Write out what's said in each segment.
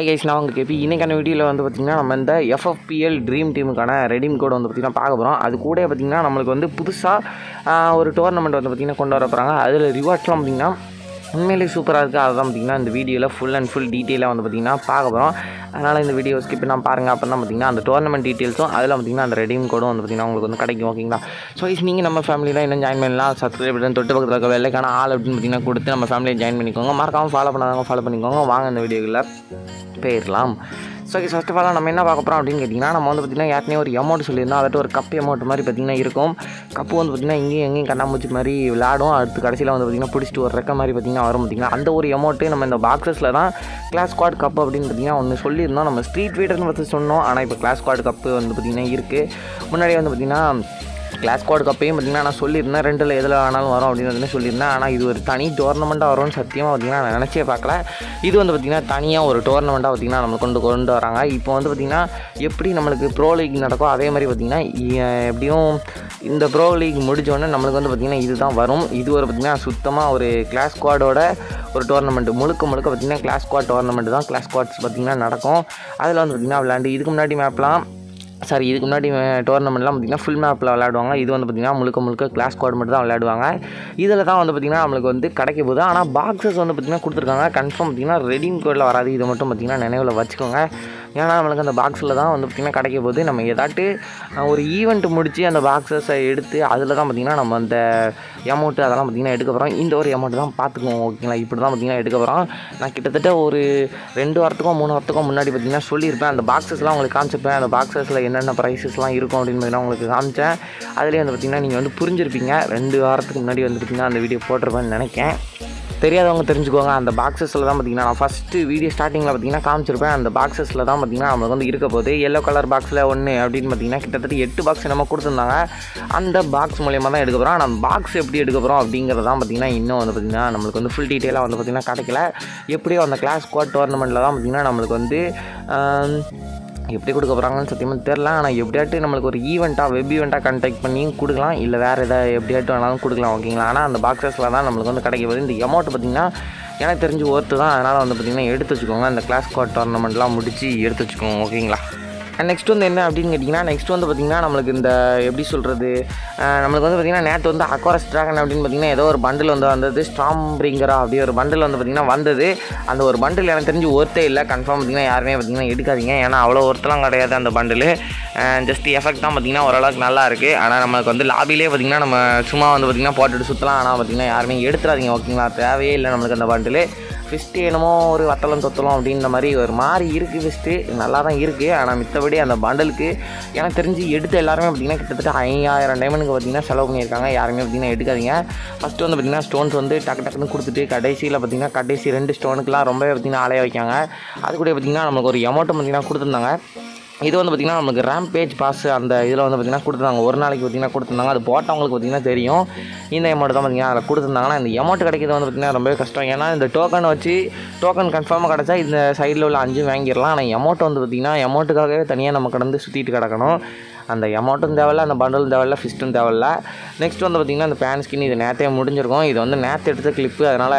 Hi guys நான் உங்கள் KP இன்றைக்கான வீடியோவில் வந்து பார்த்திங்கன்னா நம்ம இந்த எஃப்எஃபிஎல் ட்ரீம் டீமுக்கான ரெடீம் கோட் வந்து பார்த்திங்கன்னா பார்க்க போகிறோம் அது கூட பார்த்திங்கன்னா நம்மளுக்கு வந்து புதுசாக ஒரு டோர்னமெண்ட் வந்து பார்த்திங்கன்னா கொண்டு வர போகிறாங்க அதில் ரிவார்ட்ஸ்லாம் பார்த்திங்கன்னா உண்மையிலேயே சூப்பராக இருக்குது அதுதான் பார்த்திங்கன்னா இந்த வீடியோவில் ஃபுல் அண்ட் ஃபுல் டீட்டெயிலாக வந்து பார்த்திங்கன்னா பார்க்க போகிறோம் அதனால் இந்த வீடியோ ஸ்கிப் பண்ணால் பாருங்கள் அப்போ தான் பார்த்திங்கன்னா அந்த டோர்னமெண்ட் டீட்டெயில்ஸும் அதில் பார்த்திங்கன்னா அந்த ரெடீம் கோடும் வந்து பார்த்திங்கன்னா உங்களுக்கு வந்து கிடைக்கும் ஓகேங்களா ஸோ இஸ் நீங்கள் நம்ம ஃபேமிலியில் இன்னும் ஜாயின் பண்ணலாம் சப்ஸ்கிரைப் பண்ணி தொட்டு பக்கத்தில் இருக்க வெள்ளைக்கான ஆள் அப்படின்னு பார்த்திங்கன்னா கொடுத்து நம்ம ஃபேமிலியை ஜாயின் பண்ணிக்கோங்க மறக்காமல் ஃபாலோ பண்ணாதவங்க ஃபாலோ பண்ணிக்கோங்க வாங்க இந்த வீடியோவில் போயிடலாம் ஸோ ஃபர்ஸ்ட் ஆஃப் ஆல் நம்ம என்ன பார்க்க போகிறோம் அப்படின்னு கேட்டிங்கன்னா நம்ம வந்து பார்த்திங்கன்னா ஏற்கனவே ஒரு அமௌண்ட் சொல்லியிருந்தோம் அதாட்டு ஒரு கப் அமௌண்ட் மாதிரி பார்த்திங்கன்னா இருக்கும் கப்பு வந்து பார்த்திங்கன்னா இங்கேயும் எங்கேயும் கண்ணாமூச்சி மாதிரி விளையாடும் அடுத்து கடைசியில் வந்து பார்த்திங்கன்னா பிடிச்சிட்டு ஒரு ரெக்க மாதிரி பார்த்திங்கன்னா வரும் பார்த்திங்கன்னா அந்த ஒரு அமௌண்ட்டு நம்ம இந்த பாக்ஸஸில் தான் கிளாஸ் ஸ்குவாட் கப் அப்படின்னு பார்த்திங்கன்னா ஒன்று சொல்லியிருந்தோம் நம்ம ஸ்ட்ரீட் ஃபீடர்னு பார்த்து சொன்னோம் ஆனால் இப்போ கிளாஸ் ஸ்குவாட் கப்பு வந்து பார்த்திங்கன்னா இருக்குது முன்னாடி வந்து பார்த்திங்கன்னா கிளாஸ் கோட் கப்பையும் பார்த்திங்கன்னா நான் சொல்லியிருந்தேன் ரெண்டில் எதில் வேணாலும் வரும் அப்படின்னு வந்து சொல்லியிருந்தேன் ஆனால் இது ஒரு தனி டோர்னமெண்ட்டாக வரும்னு சத்தியமாக பார்த்திங்கன்னா நான் நினச்சே பார்க்கல இது வந்து பார்த்திங்கன்னா தனியாக ஒரு டோர்னமெண்ட்டாக பார்த்திங்கன்னா நம்மளுக்கு கொண்டு கொண்டு வராங்க இப்போ வந்து பார்த்திங்கன்னா எப்படி நம்மளுக்கு ப்ரோ லீக் நடக்கும் அதே மாதிரி பார்த்திங்கன்னா எ- எப்படியும் இந்த ப்ரோ லீக் முடிஞ்சோடனே நம்மளுக்கு வந்து பார்த்திங்கன்னா இதுதான் வரும் இது ஒரு பார்த்திங்கன்னா சுத்தமாக ஒரு கிளாஸ் ஸ்குவாடோட ஒரு டோர்னமெண்ட் முழுக்க முழுக்க பார்த்திங்கன்னா கிளாஸ் ஸ்குவாட் டோர்னமெண்ட் தான் கிளாஸ் ஸ்குவாட்ஸ் பார்த்திங்கன்னா நடக்கும் அதில் வந்து பார்த்திங்கன்னா விளையாண்டு இதுக்கு முன்னாடி மேப்லாம் சாரி இதுக்கு முன்னாடி டோர்னமெண்ட்லாம் பார்த்திங்கன்னா ஃபுல் மேப்பில் விளையாடுவாங்க இது வந்து பார்த்திங்கன்னா முழுக்க முழுக்க கிளாஸ் ஸ்குவாட் மட்டும் தான் விளையாடுவாங்க இதில் தான் வந்து பார்த்திங்கன்னா நம்மளுக்கு வந்து கிடைக்க போகுது ஆனால் பாக்ஸஸ் வந்து பார்த்திங்கன்னா கொடுத்துருக்காங்க கன்ஃபார்ம் பார்த்திங்கன்னா ரெடீம் கோடில் வராது இது மட்டும் பார்த்திங்கன்னா நினைவில் வச்சுக்கோங்க ஏன்னா நம்மளுக்கு அந்த பாக்ஸில் தான் வந்து பார்த்திங்கன்னா கிடைக்க போகுது நம்ம ஏதாட்டு அஹ், ஒரு ஈவெண்ட் முடித்து அந்த பாக்ஸஸை எடுத்து அதில் தான் பார்த்திங்கன்னா நம்ம அந்த அமௌண்ட்டு அதெல்லாம் பார்த்திங்கன்னா எடுக்க போகிறோம் இந்த ஒரு அமௌண்ட் தான் பார்த்துக்குவோம் ஓகேங்களா இப்படி தான் பார்த்திங்கன்னா எடுக்க போகிறோம் நான் கிட்டத்தட்ட ஒரு ரெண்டு வாரத்துக்கோ மூணு வாரத்துக்கோ முன்னாடி பார்த்திங்கன்னா சொல்லியிருப்பேன் அந்த பாக்ஸஸ்லாம் உங்களுக்கு காமிச்சிருப்பேன் அந்த பாக்ஸஸில் என்னென்ன ப்ரைஸஸ்லாம் இருக்கும் அப்படின்னு பார்த்தீங்கன்னா உங்களுக்கு காமிச்சேன் அதுலேயே வந்து பார்த்திங்கன்னா நீங்கள் வந்து புரிஞ்சிருப்பீங்க ரெண்டு வாரத்துக்கு முன்னாடி வந்து பார்த்திங்கன்னா அந்த வீடியோ போட்டிருப்பேன்னு நினைக்கிறேன் தெரியாதவங்க தெரிஞ்சுக்கோங்க அந்த பாக்ஸஸில் தான் பார்த்திங்கன்னா நான் ஃபஸ்ட்டு வீடியோ ஸ்டார்டிங்கில் பார்த்திங்கன்னா காமிச்சிருப்பேன் அந்த பாக்ஸஸில் தான் பார்த்திங்கன்னா நம்மளுக்கு வந்து இருக்க போகுது எல்லோ கலர் பாக்ஸில் ஒன்று அப்படின்னு பார்த்திங்கன்னா கிட்டத்தட்ட எட்டு பாக்ஸ் நம்ம கொடுத்துருந்தாங்க அந்த பாக்ஸ் மூலியமாக தான் எடுக்க போகிறோம் ஆனால் பாக்ஸ் எப்படி எடுக்க போகிறோம் அப்படிங்கிறது தான் பார்த்திங்கன்னா இன்னும் வந்து பார்த்திங்கன்னா நம்மளுக்கு வந்து ஃபுல் டீட்டெயிலாக வந்து பார்த்திங்கன்னா கிடைக்கல எப்படியோ அந்த கிளாஸ் ஸ்குவாட் டோர்னமெண்ட்டில் தான் பார்த்திங்கன்னா நம்மளுக்கு வந்து ஆம், எப்படி கொடுக்க போகிறாங்கன்னு சத்தியமாக தெரில ஆனால் எப்படியாட்டு நம்மளுக்கு ஒரு ஈவெண்ட்டாக வெப் ஈவெண்ட்டாக கண்டெக்ட் பண்ணியும் கொடுக்கலாம் இல்லை வேறு எதாவது எப்படியாட்டும் வேணாலும் கொடுக்கலாம் ஓகேங்களா ஆனால் அந்த பாக்ஸஸில் தான் நம்மளுக்கு வந்து கிடைக்க போகுது இந்த அமௌண்ட் பார்த்திங்கன்னா எனக்கு தெரிஞ்சு ஒர்த்து தான் அதனால் வந்து பார்த்திங்கன்னா எடுத்து வச்சுக்கோங்க அந்த கிளாஸ் ஸ்குவாட் டோர்னமெண்ட்லாம் முடித்து எடுத்து வச்சுக்கோங்க ஓகேங்களா நெக்ஸ்ட் வந்து என்ன அப்படின்னு கேட்டிங்கன்னா நெக்ஸ்ட் வந்து பார்த்திங்கன்னா நம்மளுக்கு இந்த எப்படி சொல்கிறது நம்மளுக்கு வந்து பார்த்திங்கன்னா நேற்று வந்து அக்வாரஸ் ட்ராகன் அப்படின்னு பார்த்திங்கன்னா ஏதோ ஒரு பண்டில் வந்து வந்தது ஸ்ட்ராம் பிரிங்கரா அப்படி ஒரு பண்டில் வந்து பார்த்திங்கன்னா வந்தது அந்த ஒரு பண்டில் எனக்கு தெரிஞ்சு ஒர்த்தே இல்லை கன்ஃபார்ம் பார்த்திங்கன்னா யாருமே பார்த்திங்கன்னா எடுக்காதீங்க ஏன்னா அவ்வளோ ஒர்த்தெலாம் கிடையாது அந்த பண்டில் ஜஸ்ட் எஃபெக்ட் தான் பார்த்திங்கன்னா ஓரளவுக்கு நல்லா இருக்குது ஆனால் நம்மளுக்கு வந்து லாபிலே பார்த்திங்கன்னா நம்ம சும்மா வந்து பார்த்திங்கன்னா போட்டுட்டு சுற்றலாம் ஆனால் பார்த்திங்கன்னா யாருமே எடுத்துறாதீங்க ஓகேங்களா தேவையே இல்லை நம்மளுக்கு அந்த பண்டில் ஃபிஸ்ட்டு என்னமோ ஒரு வத்தலம் தொத்தலம் அப்படின்ற மாதிரி ஒரு மாதிரி இருக்குது ஃபிஸ்ட்டு நல்லா தான் இருக்குது ஆனால் மித்தபடி அந்த பண்டலுக்கு எனக்கு தெரிஞ்சு எடுத்த எல்லாருமே பார்த்திங்கன்னா கிட்டத்தட்ட ஐயாயிரம் டைமண்டுக்கு பார்த்திங்கன்னா செலவு பண்ணியிருக்காங்க யாருமே பார்த்திங்கன்னா எடுக்காதீங்க ஃபஸ்ட்டு வந்து பார்த்திங்கன்னா ஸ்டோன்ஸ் வந்து டக்கு டக்குன்னு கொடுத்துட்டு கடைசியில் பார்த்திங்கன்னா கடைசி ரெண்டு ஸ்டோனுக்குலாம் ரொம்பவே பார்த்திங்கன்னா ஆலைய வைக்காங்க அது கூட பார்த்திங்கன்னா நமக்கு ஒரு அமௌண்ட்டும் பார்த்திங்கன்னா கொடுத்துருந்தாங்க இது வந்து பார்த்திங்கன்னா நமக்கு ரேம் பேஜ் பாஸ் அந்த இதில் வந்து பார்த்திங்கன்னா கொடுத்துருந்தாங்க ஒரு நாளைக்கு பார்த்திங்கன்னா கொடுத்துருந்தாங்க அது போட்டவங்களுக்கு பார்த்திங்கன்னா தெரியும் இந்த அமௌண்ட் தான் பார்த்திங்கன்னா அதில் கொடுத்துருந்தாங்கன்னா இந்த அமௌண்ட் கிடைக்கிறது வந்து பார்த்திங்கன்னா ரொம்பவே கஷ்டம் ஏன்னா இந்த டோக்கன் வச்சு டோக்கன் கன்ஃபார்மாக கிடச்சா இந்த சைடில் உள்ள அஞ்சு வாங்கிடலாம் ஆனால் அமௌண்ட் வந்து பார்த்திங்கன்னா அமௌண்ட்டுக்காகவே தனியாக நம்ம கடந்து சுற்றிட்டு கிடக்கணும் அந்த அமௌண்ட்டும் தேவையில்ல அந்த பண்டலும் தேவையில்ல ஃபிஸ்ட்டும் தேவையில்ல நெக்ஸ்ட் வந்து பார்த்திங்கன்னா இந்த பேன் ஸ்கின் இது நேற்றே முடிஞ்சிருக்கும் இது வந்து நேற்று எடுத்த கிளிப்பு அதனால்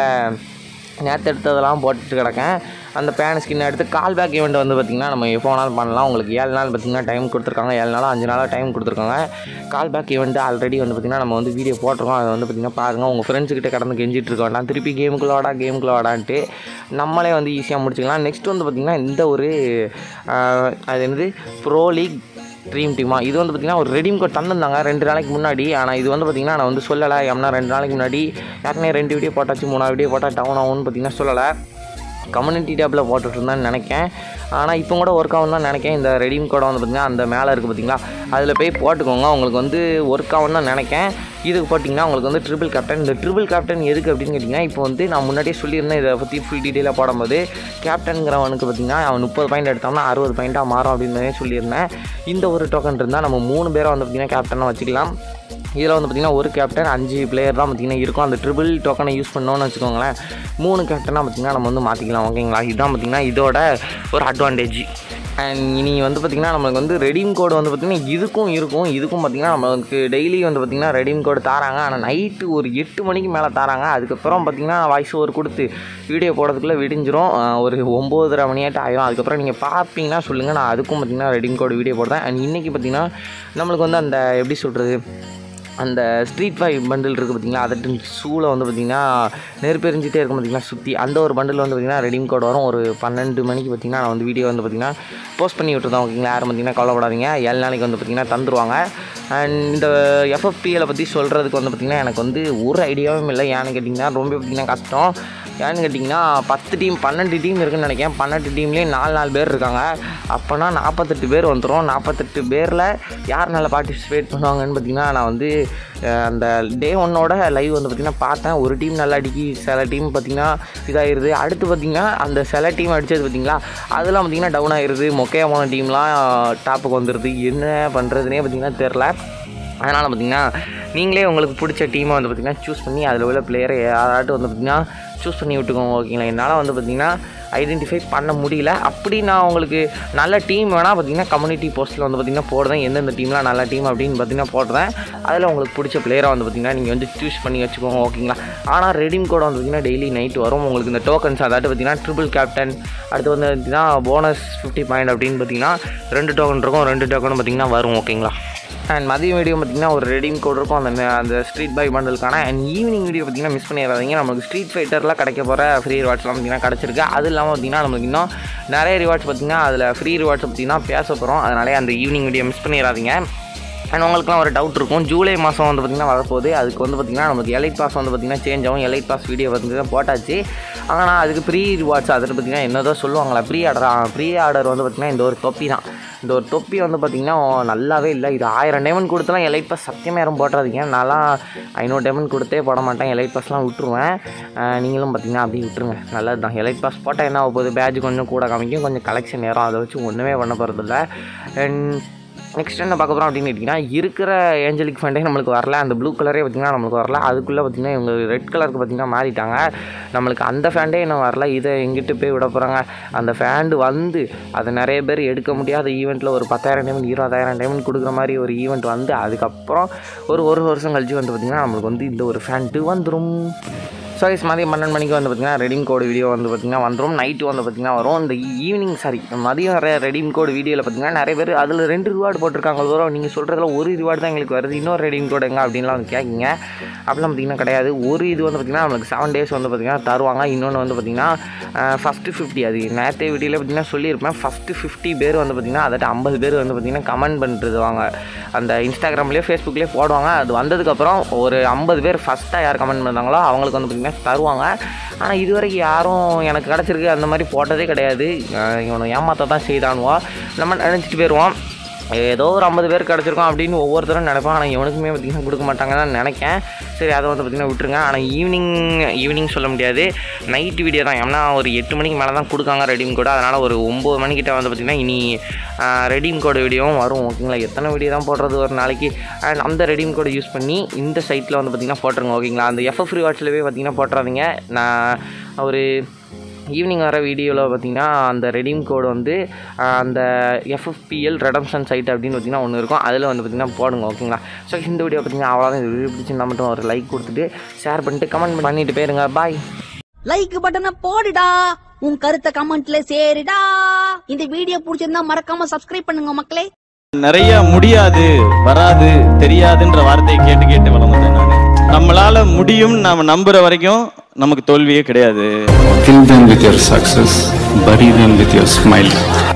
நேற்று எடுத்ததெல்லாம் போட்டுட்டு கிடக்கேன் அந்த பேன் ஸ்கின் எடுத்து கால் பேக் ஈவெண்ட் வந்து பார்த்திங்கன்னா நம்ம எப்போ வேணாலும் பண்ணலாம் உங்களுக்கு ஏழு நாள் பார்த்திங்கன்னா டைம் கொடுத்துருக்காங்க ஏழு நாள் அஞ்சு நாளாக டைம் கொடுத்துருக்காங்க கால் பேக் ஈவெண்ட் ஆல்ரெடி வந்து பார்த்திங்கன்னா நம்ம வந்து வீடியோ போட்டிருக்கோம் அதை வந்து பார்த்திங்கன்னா பாருங்கள் உங்கள் ஃப்ரெண்ட்ஸ்கிட்ட கடந்து கெஞ்சிட்டு இருக்க வேண்டாம் திருப்பி கேமுக்குள்ள வாடா கேமுக்குள்ள வாடான்ட்டு நம்மளே வந்து ஈஸியாக முடிச்சுக்கலாம் நெக்ஸ்ட் வந்து பார்த்திங்கன்னா இந்த ஒரு ஆஹ், அது என்னது ப்ரோ லீக் ட்ரீம் டீமா இது வந்து பார்த்திங்கன்னா ஒரு ரெடீம் கோட் தந்திருந்தாங்க ரெண்டு நாளைக்கு முன்னாடி ஆனால் இது வந்து பார்த்திங்கன்னா நான் வந்து சொல்லலை ஏன்னா ரெண்டு நாளைக்கு முன்னாடி ஏற்கனவே ரெண்டு வீடியோ போட்டாச்சு மூணாவது வீடியோ போட்டால் டவுன் ஆகும்னு பார்த்திங்கன்னா சொல்லலை கம்யூனிட்டி டேப்பில் போட்டுட்டு இருந்தேன்னு நினைக்கேன் ஆனால் இப்போ கூட ஒர்க் ஆகும் தான் நினைக்கிறேன் இந்த ரெடீம் கோடை வந்து பார்த்திங்கன்னா அந்த மேலே இருக்குது பார்த்தீங்களா அதில் போய் போட்டுக்கோங்க உங்களுக்கு வந்து ஒர்க் ஆகும் தான் நினைக்கேன் இதுக்கு போட்டிங்கன்னா உங்களுக்கு வந்து ட்ரிபிள் கேப்டன் இந்த ட்ரிபிள் கேப்டன் எதுக்கு அப்படின்னு கேட்டிங்கன்னா இப்போ வந்து நான் முன்னாடியே சொல்லியிருந்தேன் இதை பற்றி ஃபுல் டீட்டெயிலாக போடும்போது கேப்டனுங்கிறவனுக்கு பார்த்திங்கன்னா அவன் முப்பது பாயிண்ட் எடுத்தோம்னா அறுபது பாயிண்ட்டாக மாறும் அப்படின்னு மாதிரி சொல்லியிருந்தேன் இந்த ஒரு டோக்கன் இருந்தால் நம்ம மூணு பேரை வந்து பார்த்திங்கன்னா கேப்டனாக வச்சுக்கலாம் இதில் வந்து பார்த்திங்கன்னா ஒரு கேப்டன் அஞ்சு பிளேயர் தான் பார்த்திங்கன்னா இருக்கும் அந்த ட்ரிபிள் டோக்கனை யூஸ் பண்ணோன்னு வச்சுக்கோங்களேன் மூணு கேப்டனாக பார்த்திங்கன்னா நம்ம வந்து மாற்றிக்கலாம் ஓகேங்களா இதுதான் பார்த்திங்கன்னா இதோட ஒரு அட்வான்டேஜ் அண்ட் இனி வந்து பார்த்திங்கன்னா நம்மளுக்கு வந்து ரெடீம் கோடு வந்து பார்த்திங்கன்னா இதுக்கும் இருக்கும் இதுக்கும் பார்த்திங்கன்னா நம்மளுக்கு டெய்லி வந்து பார்த்திங்கன்னா ரெடீம் கோடு தராங்க ஆனால் நைட்டு ஒரு எட்டு மணிக்கு மேலே தராங்க அதுக்கப்புறம் பார்த்திங்கன்னா வாய்ஸ் ஓவர் கொடுத்து வீடியோ போடுறதுக்குள்ளே விடிஞ்சிரும் ஆஹ் ஒரு ஒம்போதரை மணியாட்டு ஆயிரும் அதுக்கப்புறம் நீங்கள் பார்ப்பீங்கன்னா சொல்லுங்கள் நான் அதுக்கும் பார்த்திங்கன்னா ரெடீம் கோடு வீடியோ போடுறேன் அண்ட் இன்றைக்கி பார்த்திங்கன்னா நம்மளுக்கு வந்து அந்த எப்படி சொல்கிறது அந்த ஸ்ட்ரீட் ஃபை பண்டில் இருக்குது பார்த்தீங்களா அதட்டு ஷூவில் வந்து பார்த்திங்கன்னா நெருப்பெரிஞ்சிட்டே இருக்கும் பார்த்தீங்களா சுற்றி அந்த ஒரு பண்டில் வந்து பார்த்திங்கன்னா ரெடீம் கோட் வரும் ஒரு பன்னெண்டு மணிக்கு பார்த்திங்கன்னா நான் வந்து வீடியோ வந்து பார்த்திங்கன்னா போஸ்ட் பண்ணி விட்டுருந்தோம் ஓகேங்களா யாரும் பார்த்திங்கன்னா கவலைப்படாதீங்க ஏழு நாளைக்கு வந்து பார்த்திங்கன்னா தந்துருவாங்க அண்ட் இந்த எஃப்எஃபிஎலை பற்றி சொல்கிறதுக்கு வந்து பார்த்திங்கன்னா எனக்கு வந்து ஒரு ஐடியாவும் இல்லை ஏன்னு கேட்டிங்கன்னா ரொம்ப பார்த்திங்கன்னா கஷ்டம் ஏன்னு கேட்டிங்கன்னா பத்து டீம் பன்னெண்டு டீம் இருக்குன்னு நினைக்கிறேன் பன்னெண்டு டீம்லேயே நாலு நாலு பேர் இருக்காங்க அப்போனா நாற்பத்தெட்டு பேர் வந்துடும் நாற்பத்தெட்டு பேரில் யார் நல்லா பார்ட்டிசிபேட் பண்ணுவாங்கன்னு பார்த்தீங்கன்னா நான் வந்து அஹ், அந்த டே ஒன்னோட லைவ் வந்து பார்த்திங்கன்னா பார்த்தேன் ஒரு டீம் நல்லா அடிக்கி சில டீம் பார்த்திங்கன்னா இதாகிடுது அடுத்து பார்த்திங்கன்னா அந்த சில டீம் அடித்தது பார்த்திங்களா அதெல்லாம் பார்த்திங்கன்னா டவுன் ஆகிடுது மொக்கையாக போன டீம்லாம் டாப்புக்கு வந்துடுது என்ன பண்ணுறதுனே பார்த்திங்கன்னா தெரில அதனால் பார்த்திங்கன்னா நீங்களே உங்களுக்கு பிடிச்ச டீமை வந்து பார்த்திங்கன்னா சூஸ் பண்ணி அதில் உள்ள பிளேயரை யாராட்டும் வந்து பார்த்திங்கன்னா சூஸ் பண்ணி விட்டுக்கோங்க ஓகேங்களா என்னால் வந்து பார்த்திங்கன்னா ஐடென்டிஃபை பண்ண முடியல அப்படி நான் உங்களுக்கு நல்ல டீம் வேணால் பார்த்தீங்கன்னா கம்யூனிட்டி போஸ்ட்டில் வந்து பார்த்திங்கன்னா போடுறேன் எந்தெந்த டீம்லாம் நல்ல டீம் அப்படின்னு பார்த்தீங்கன்னா போடுறேன் அதில் உங்களுக்கு பிடிச்ச பிளேயரை வந்து பார்த்திங்கன்னா நீங்கள் வந்து சூஸ் பண்ணி வச்சுக்கோங்க ஓகேங்களா ஆனால் ரெடீம் கோட் வந்து பார்த்திங்கன்னா டெய்லி நைட் வரும் உங்களுக்கு இந்த டோக்கன்ஸ் அதாட்டு பார்த்திங்கன்னா ட்ரிபிள் கேப்டன் அடுத்து வந்து பார்த்திங்கன்னா போனஸ் ஃபிஃப்டி பாயிண்ட் அப்படின்னு பார்த்தீங்கன்னா ரெண்டு டோக்கன் இருக்கும் ரெண்டு டோக்கன் பார்த்திங்கன்னா வரும் ஓகேங்களா அண்ட் மதியம் வீடியோ பார்த்திங்கன்னா ஒரு ரெடீம் கோட் இருக்கும் அந்த ந- அந்த ஸ்ட்ரீட் பை பண்டலுக்கான அண்ட் ஈவினிங் வீடியோ பார்த்திங்கன்னா மிஸ் பண்ணிடாதீங்க நமக்கு ஸ்ட்ரீட் ஃபைட்டரில் கிடைக்க போகிற ஃப்ரீ ரிவார்ட்ஸ்லாம் பார்த்திங்கன்னா கிடச்சிருக்கு அது இல்லாமல் பார்த்திங்கன்னா நமக்கு இன்னும் நிறைய ரிவார்ட்ஸ் பார்த்திங்கன்னா அதில் ஃப்ரீ ரிவார்ட்ஸ் பார்த்திங்கன்னா பேச போகிறோம் அதனாலே அந்த ஈவினிங் வீடியோ மிஸ் பண்ணிடாதீங்க அண்ட் உங்களுக்குலாம் ஒரு டவுட் இருக்கும் ஜூலை மாதம் வந்து பார்த்திங்கன்னா வரப்போகுது அதுக்கு வந்து பார்த்திங்கன்னா நமக்கு எலைட் பாஸ் வந்து பார்த்திங்கன்னா சேஞ்ச் ஆகும் எலைட் பாஸ் வீடியோ வந்து போட்டாச்சு ஆனால் அதுக்கு ப்ரீ ரிவார்ட்ஸ் அதில் பார்த்திங்கன்னா என்னதோ சொல்லுவாங்களா ப்ரீ ஆர்டர் ப்ரீ ஆர்டர் வந்து பார்த்திங்கன்னா இந்த ஒரு தொப்பி தான் இந்த ஒரு தொப்பி வந்து பார்த்திங்கன்னா நல்லாவே இல்லை இது ஆயிரம் டைமண்ட் கொடுத்தலாம் எலைட் பாஸ் சத்தியமாக யாரும் போட்டுறாதீங்க நான்லாம் ஐநூறு டைமண்ட் கொடுத்தே போட மாட்டேன் எலைட் பாஸ்லாம் விட்டுருவேன் அஹ் நீங்களும் பார்த்திங்கன்னா அப்படியே விட்டுருங்க நல்லது தான் எலைட் பாஸ் போட்டால் என்ன ஆக போகுது பேட்ச் கொஞ்சம் கூட காமிக்கும் கொஞ்சம் கலெக்ஷன் ஏறும் அதை வச்சு ஒன்றுமே பண்ண போகிறதில்ல அண்ட் நெக்ஸ்ட் என்ன பார்க்க போகிறோம் அப்படின்னு கேட்டிங்கன்னா இருக்கிற ஏஞ்சலிக் ஃபண்டே நம்மளுக்கு வரல அந்த ப்ளூ கலரே பார்த்திங்கன்னா நம்மளுக்கு வரல அதுக்குள்ளே பார்த்திங்கன்னா இவங்க ரெட் கலருக்கு பார்த்திங்கன்னா மாறிட்டாங்க நம்மளுக்கு அந்த ஃபேண்டே இன்னும் வரல இதை எங்கிட்டு போய் விட போகிறாங்க அந்த ஃபேண்டு வந்து அதை நிறைய பேர் எடுக்க முடியாத ஈவெண்ட்டில் ஒரு பத்தாயிரம் டைமண்ட் இருபதாயிரம் டைமண்ட் கொடுக்குற மாதிரி ஒரு ஈவெண்ட் வந்து அதுக்கப்புறம் ஒரு ஒரு வருஷம் கழிச்சு வந்து பார்த்திங்கன்னா நம்மளுக்கு வந்து இந்த ஒரு ஃபேண்ட்டு வந்துடும் ஸோ இஸ் மதியம் பன்னெண்டு மணிக்கு வந்து பார்த்திங்கன்னா ரெடீம் கோடு வீடியோ வந்து பார்த்திங்கன்னா வந்துடும் நைட்டு வந்து பார்த்திங்கன்னா வரும் இந்த ஈவினிங் சாரி மதியம் ரெ ரெடீம் கோடு வீடியோவில் பார்த்திங்கன்னா நிறைய பேர் அதில் ரெண்டு ரிவார்டு போட்டிருக்காங்க வரும் நீங்கள் சொல்கிறதுல ஒரு ரிவார்டு தான் எங்களுக்கு வருது இன்னொரு ரெடீம் கோடு எங்க அப்படின்லாம் வந்து கேட்குங்க அப்படிலாம் பார்த்திங்கன்னா கிடையாது ஒரு இது வந்து பார்த்திங்கன்னா நம்மளுக்கு செவன் டேஸ் வந்து பார்த்திங்கன்னா தருவாங்க இன்னொன்று வந்து பார்த்திங்கன்னா ஃபஸ்ட்டு ஃபிஃப்டி அது நேற்றே வீடியோவில் பார்த்திங்கன்னா சொல்லியிருப்பேன் ஃபஸ்ட்டு ஃபிஃப்டி பேர் வந்து பார்த்திங்கன்னா அதாட்டு ஐம்பது பேர் வந்து பார்த்திங்கன்னா கமெண்ட் பண்ணிட்டு வாங்க அந்த இன்ஸ்டாகிராம்லேயே ஃபேஸ்புக்லேயே போடுவாங்க அது வந்ததுக்கப்புறம் ஒரு ஐம்பது பேர் ஃபஸ்ட்டாக யார் கமெண்ட் பண்ணாங்களோ அவங்களுக்கு வந்து பார்த்திங்கன்னா தருவாங்க ஆனால் இது வரைக்கும் யாரும் எனக்கு கிடச்சிருக்கு அந்த மாதிரி போட்டதே கிடையாது அஹ் இவனை ஏமாற்ற தான் செய்தானுவா நம்ம நினச்சிட்டு போயிடுவோம் ஏதோ ஒரு ஐம்பது பேர் கிடச்சிருக்கோம் அப்படின்னு ஒவ்வொருத்தரும் நினைப்பான் ஆனால் இவனுக்குமே பார்த்திங்கன்னா கொடுக்க மாட்டாங்கன்னு தான் நினைக்கேன் சரி அதை வந்து பார்த்திங்கன்னா விட்டுருங்க ஆனால் ஈவினிங் ஈவினிங் சொல்ல முடியாது நைட் வீடியோ தான் ஏன்னா ஒரு எட்டு மணிக்கு மேலே தான் கொடுக்காங்க ரெடீம் கோடு அதனால் ஒரு ஒம்பது மணிக்கிட்ட வந்து பார்த்திங்கன்னா இனி ரெடீம் கோடு வீடியோவும் வரும் ஓகேங்களா எத்தனை வீடியோ தான் போடுறது ஒரு நாளைக்கு அண்ட் அந்த ரெடீம் கோடு யூஸ் பண்ணி இந்த சைட்டில் வந்து பார்த்திங்கன்னா போட்டுருங்க ஓகேங்களா அந்த எஃப்எஃப் ரிவாட்ஸ்லவே பார்த்திங்கன்னா போட்டுறாதீங்க நான் ஒரு ஈவினிங் வர வீடியோவில் பார்த்தீங்கன்னா அந்த ரெடீம் கோடு வந்து ஆஹ், அந்த எஃப்எஃபிஎல் ரெடம்ஷன் சைட் அப்படின்னு பார்த்தீங்கன்னா ஒன்று இருக்கும் அதில் வந்து பார்த்தீங்கன்னா போடுங்க ஓகேங்களா ஸோ இந்த வீடியோ பார்த்தீங்கன்னா அவ்வளோதான் இந்த வீடியோ பிடிச்சிருந்தா மட்டும் ஒரு லைக் கொடுத்துட்டு ஷேர் பண்ணிட்டு கமெண்ட் பண்ணிட்டு போயிருங்க பாய் லைக் பட்டனை போடுடா உன் கருத்தை கமெண்ட்ல சேருடா இந்த வீடியோ பிடிச்சிருந்தா மறக்காம சப்ஸ்கிரைப் பண்ணுங்க மக்களே நிறைய முடியாது வராது தெரியாதுன்ற வார்த்தையை கேட்டு கேட்டு வளர்ந்தேன் நான் நம்மளால முடியும் நாம நம்புற வரைக்கும் நமக்கு தோல்வியே கிடையாது Kill them with your success, bury them with your smile.